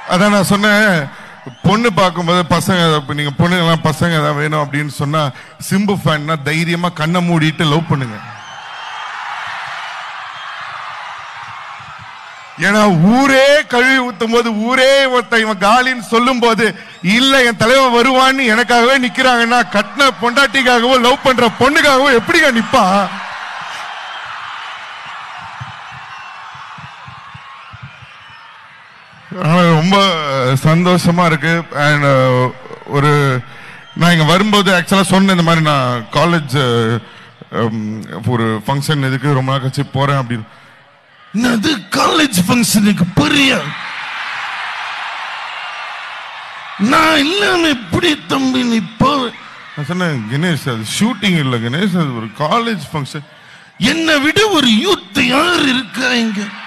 அதான் நான் சொன்னேன் பொண்ணு பார்க்கும்போது பசங்க இப்ப நீங்க பொண்ணுங்கெல்லாம் பசங்க ஏதாவது வேணும் அப்படின்னு சொன்னா சிம்பு ஃபேன்னா தைரியமா கண்ணை மூடிட்டு லவ் பண்ணுங்க ஏன்னா ஊரே கழுவி ஊத்தும் போது ஊரே ஒருத்தன் இவன் காலின்னு சொல்லும் போது இல்ல என் தலைவன் வருவான்னு எனக்காகவே நிக்கிறாங்கன்னா கட்டின பொண்டாட்டிக்காகவோ லவ் பண்ற பொண்ணுக்காகவோ எப்படிங்க நிப்பான் ஆனா, ரொம்ப சந்தோஷமா இருக்கு அண்ட் ஒரு நான் இங்க வரும்போது ஆக்சுவலா சொன்னேன் இந்த மாதிரி நான் காலேஜ் ஒரு ஃபங்க்ஷன் இதுக்கு ரொம்ப நாள் கழிச்சு போறேன் அப்படின்னு என்னது காலேஜ் ஃபங்க்ஷனுக்கு போறியா நான் இல்லாம எப்படி தம்பி நீ போ நான் சொன்னேன் கணேஷ் அது ஷூட்டிங் இல்ல கணேஷ் அது ஒரு காலேஜ் ஃபங்க்ஷன் என்னை விட ஒரு யூத் யார் இருக்கா இங்க